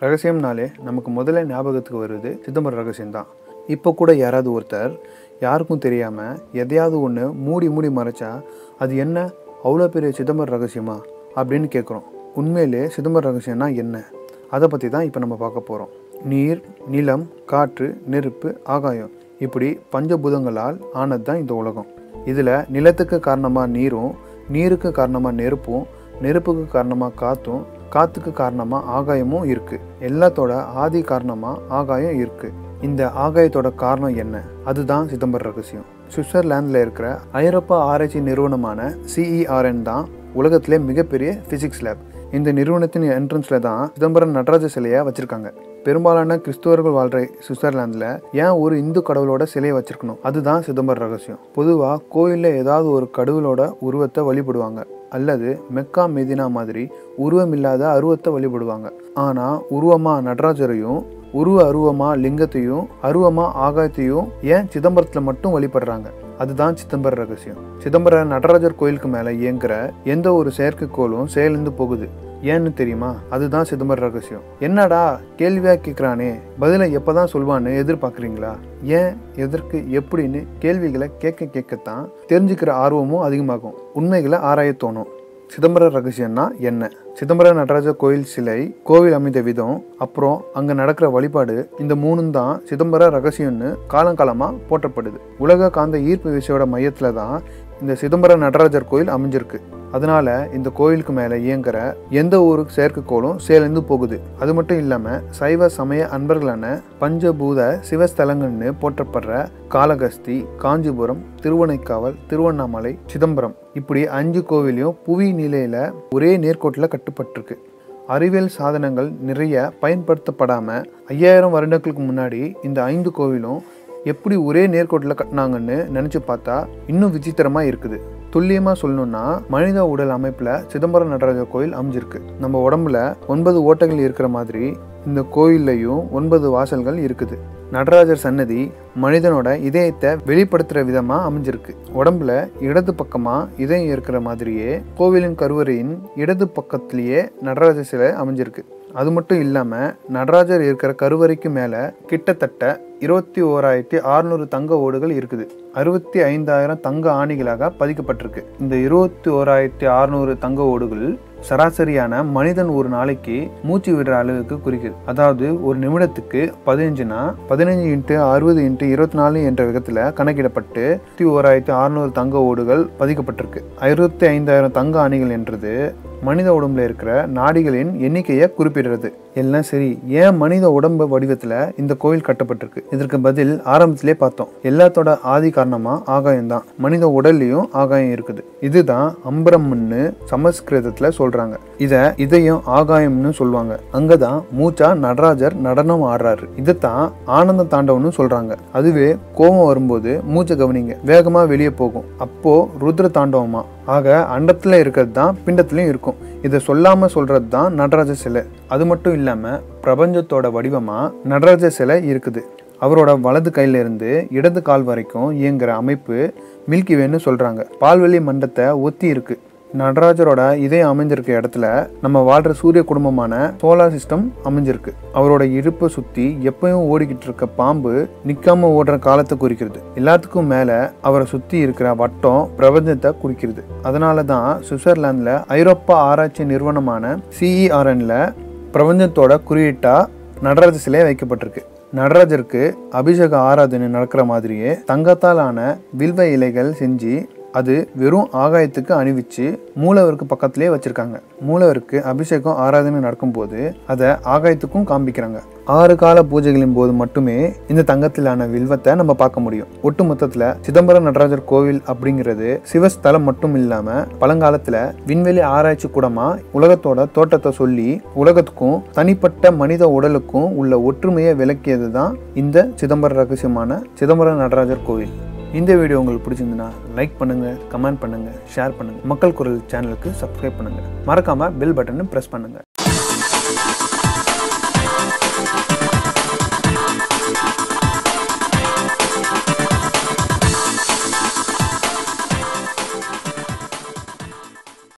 ரகசியம்னாலே நமக்கு முதல்ல ஞாபகத்துக்கு வருது சிதம்பரம் ரகசியம்தான் இப்போ கூட யாராவது ஒருத்தர் யாருக்கும் தெரியாமல் எதையாவது ஒன்று மூடி மூடி மறைச்சா அது என்ன அவ்வளோ பெரிய சிதம்பரம் ரகசியமா அப்படின்னு கேட்குறோம் உண்மையிலே சிதம்பரம் ரகசியம்னா என்ன அதை பற்றி தான் இப்போ நம்ம பார்க்க போகிறோம் நீர் நிலம் காற்று நெருப்பு ஆகாயம் இப்படி பஞ்சபூதங்களால் ஆனது தான் இந்த உலகம் இதில் நிலத்துக்கு காரணமாக நீரும் நீருக்கு காரணமாக நெருப்பும் நெருப்புக்கு காரணமாக காற்றும் காற்றுக்கு காரணமாக ஆகாயமும் இருக்குது எல்லாத்தோட ஆதி காரணமாக ஆகாயம் இருக்குது இந்த ஆகாயத்தோட காரணம் என்ன அதுதான் சிதம்பரம் ரகசியம் சுவிட்சர்லாந்தில் இருக்கிற ஐரோப்பா ஆராய்ச்சி நிறுவனமான சிஇஆர்என் தான் உலகத்திலே மிகப்பெரிய ஃபிசிக்ஸ் லேப் இந்த நிறுவனத்தின் என்ட்ரன்ஸில் தான் சிதம்பரம் நடராஜ சிலையை வச்சுருக்காங்க பெரும்பாலான கிறிஸ்துவர்கள் வாழ்கிற சுவிட்சர்லாந்தில் ஏன் ஒரு இந்து கடவுளோட சிலையை வச்சிருக்கணும் அதுதான் சிதம்பரம் ரகசியம் பொதுவாக கோயிலில் ஏதாவது ஒரு கடவுளோட உருவத்தை வழிபடுவாங்க அல்லது மெக்கா மெதினா மாதிரி உருவமில்லாத அருவத்தை வழிபடுவாங்க ஆனால் உருவமாக நடராஜரையும் உருவ அருவமா லிங்கத்தையும் அருவமா ஆகாயத்தையும் ஏன் சிதம்பரத்தில் மட்டும் வழிபடுறாங்க அதுதான் சிதம்பர ரகசியம் சிதம்பர நடராஜர் கோயிலுக்கு மேலே இயங்குற எந்த ஒரு செயற்கைக்கோளும் செயலிருந்து போகுது ஏன்னு தெரியுமா அதுதான் சிதம்பர ரகசியம் என்னடா கேள்வியா கேட்குறானே பதிலை எப்பதான் சொல்வான்னு எதிர்பார்க்குறீங்களா ஏன் எதற்கு எப்படின்னு கேள்விகளை கேட்க கேட்கத்தான் தெரிஞ்சுக்கிற ஆர்வமும் அதிகமாகும் உண்மைகளை ஆராய தோணும் சிதம்பர ரகசியம்னா என்ன சிதம்பரம் நடராஜர் கோயில் சிலை கோவில் அமைந்த விதம் அப்புறம் அங்கே நடக்கிற வழிபாடு இந்த மூணும் தான் சிதம்பர ரகசியம்னு காலங்காலமாக போற்றப்படுது உலக காந்த ஈர்ப்பு விசையோட மையத்தில் தான் இந்த சிதம்பரம் நடராஜர் கோயில் அமைஞ்சிருக்கு அதனால இந்த கோயிலுக்கு மேலே இயங்குற எந்த ஒரு செயற்கைக்கோளும் சேர்ந்து போகுது அது மட்டும் இல்லாமல் சைவ சமய அன்பர்களான பஞ்சபூத சிவஸ்தலங்கள்னு போற்றப்படுற காளகஸ்தி காஞ்சிபுரம் திருவனைக்காவல் திருவண்ணாமலை சிதம்பரம் இப்படி அஞ்சு கோவிலையும் புவி நிலையில ஒரே நேர்கோட்டில் கட்டுப்பட்டிருக்கு அறிவியல் சாதனங்கள் நிறைய பயன்படுத்தப்படாமல் ஐயாயிரம் வருடங்களுக்கு முன்னாடி இந்த ஐந்து கோவிலும் எப்படி ஒரே நேர்கோட்டில் கட்டினாங்கன்னு நினச்சி பார்த்தா இன்னும் விசித்திரமாக இருக்குது துல்லியமாக சொல்லணும்னா மனித உடல் அமைப்பில் சிதம்பரம் நடராஜர் கோயில் அமைஞ்சிருக்கு நம்ம உடம்புல ஒன்பது ஓட்டைகள் இருக்கிற மாதிரி இந்த கோயில்லையும் ஒன்பது வாசல்கள் இருக்குது நடராஜர் சன்னதி மனிதனோட இதயத்தை வெளிப்படுத்துகிற விதமாக அமைஞ்சிருக்கு உடம்புல இடது பக்கமாக இதயம் இருக்கிற மாதிரியே கோவிலின் கருவறையின் இடது பக்கத்திலேயே நடராஜர் சிலை அமைஞ்சிருக்கு அது மட்டும் இல்லாமல் நடராஜர் இருக்கிற கருவறைக்கு மேலே கிட்டத்தட்ட இருபத்தி ஓராயிரத்தி அறுநூறு தங்க ஓடுகள் இருக்குது அறுபத்தி ஐந்தாயிரம் தங்க ஆணிகளாக பதிக்கப்பட்டிருக்கு இந்த இருபத்தி ஓராயிரத்தி அறுநூறு தங்க ஓடுகள் சராசரியான மனிதன் ஒரு நாளைக்கு மூச்சு விடுற அளவுக்கு குறிக்குது அதாவது ஒரு நிமிடத்துக்கு பதினஞ்சுனா பதினஞ்சு இன்ட்டு அறுபது இன்ட்டு இருபத்தி நாலு என்ற விதத்தில் கணக்கிடப்பட்டு இருபத்தி ஓராயிரத்தி அறுநூறு தங்க ஓடுகள் பதிக்கப்பட்டிருக்கு அறுபத்தி ஐந்தாயிரம் தங்க அணிகள் என்றது மனித உடம்புல இருக்கிற நாடிகளின் எண்ணிக்கையை குறிப்பிடுறது எல்லாம் சரி ஏன் மனித உடம்பு வடிவத்தில் இந்த கோயில் கட்டப்பட்டிருக்கு இதற்கு பதில் ஆரம்பத்திலே பார்த்தோம் எல்லாத்தோட ஆதி காரணமா ஆகாயம் தான் மனித உடல்லையும் ஆகாயம் இருக்குது இதுதான் அம்பரம்னு சமஸ்கிருதத்தில் சொல்றாங்க இத இதயம் ஆகாயம்னு சொல்லுவாங்க அங்கதான் மூச்சா நடராஜர் நடனம் ஆடுறாரு இதைத்தான் ஆனந்த தாண்டவம்னு சொல்றாங்க அதுவே கோபம் வரும்போது மூச்சை கவனிங்க வேகமா வெளியே போகும் அப்போ ருத்ர தாண்டவமா ஆக அண்டத்தில் இருக்கிறது தான் பிண்டத்துலையும் இருக்கும் இதை சொல்லாம சொல்றது தான் நடராஜ சிலை அது மட்டும் இல்லாம பிரபஞ்சத்தோட வடிவமா நடராஜ சிலை இருக்குது அவரோட வலது கையில இருந்து இடது கால் வரைக்கும் இயங்குற அமைப்பு மில்கி வேன்னு சொல்றாங்க பால்வெளி மண்டத்தை ஒத்தி இருக்கு நடராஜரோட இதயம் அமைஞ்சிருக்க இடத்துல நம்ம வாழ்ற சூரிய குடும்பமான சோலார் சிஸ்டம் அமைஞ்சிருக்கு அவரோட இடுப்பை சுத்தி எப்பயும் ஓடிக்கிட்டு இருக்க பாம்பு நிக்காம ஓடுற காலத்தை குறிக்கிறது எல்லாத்துக்கும் மேல அவரை சுத்தி இருக்கிற வட்டம் பிரபஞ்சத்தை குறிக்கிறது அதனால தான் சுவிட்சர்லாந்துல ஐரோப்பா ஆராய்ச்சி நிறுவனமான சிஇஆர்என்ல பிரபஞ்சத்தோட குறியீட்டா நடராஜ சிலை வைக்கப்பட்டிருக்கு நடராஜருக்கு அபிஷேக ஆராதனை நடக்கிற மாதிரியே தங்கத்தால் ஆன வில்வ இலைகள் செஞ்சு அது வெறும் ஆகாயத்துக்கு அணிவிச்சு மூலவருக்கு பக்கத்திலே வச்சிருக்காங்க மூலவருக்கு அபிஷேகம் ஆராதனை நடக்கும்போது அதை ஆகாயத்துக்கும் காண்பிக்கிறாங்க ஆறு கால பூஜைகளின் போது மட்டுமே இந்த தங்கத்திலான வில்வத்தை நம்ம பார்க்க முடியும் ஒட்டு மொத்தத்தில் சிதம்பரம் நடராஜர் கோவில் அப்படிங்கிறது சிவஸ்தலம் மட்டும் இல்லாம பழங்காலத்துல விண்வெளி ஆராய்ச்சி கூடமா உலகத்தோட தோட்டத்தை சொல்லி உலகத்துக்கும் தனிப்பட்ட மனித உடலுக்கும் உள்ள ஒற்றுமையை விளக்கியது தான் இந்த சிதம்பர ரகசியமான சிதம்பரம் நடராஜர் கோவில் இந்த வீடியோ உங்களுக்கு பிடிச்சிருந்துன்னா லைக் பண்ணுங்க கமெண்ட் பண்ணுங்க ஷேர் பண்ணுங்க மக்கள் குரல் சேனலுக்கு சப்ஸ்கிரைப் பண்ணுங்க மறக்காம பெல் பட்டனை பிரஸ் பண்ணுங்க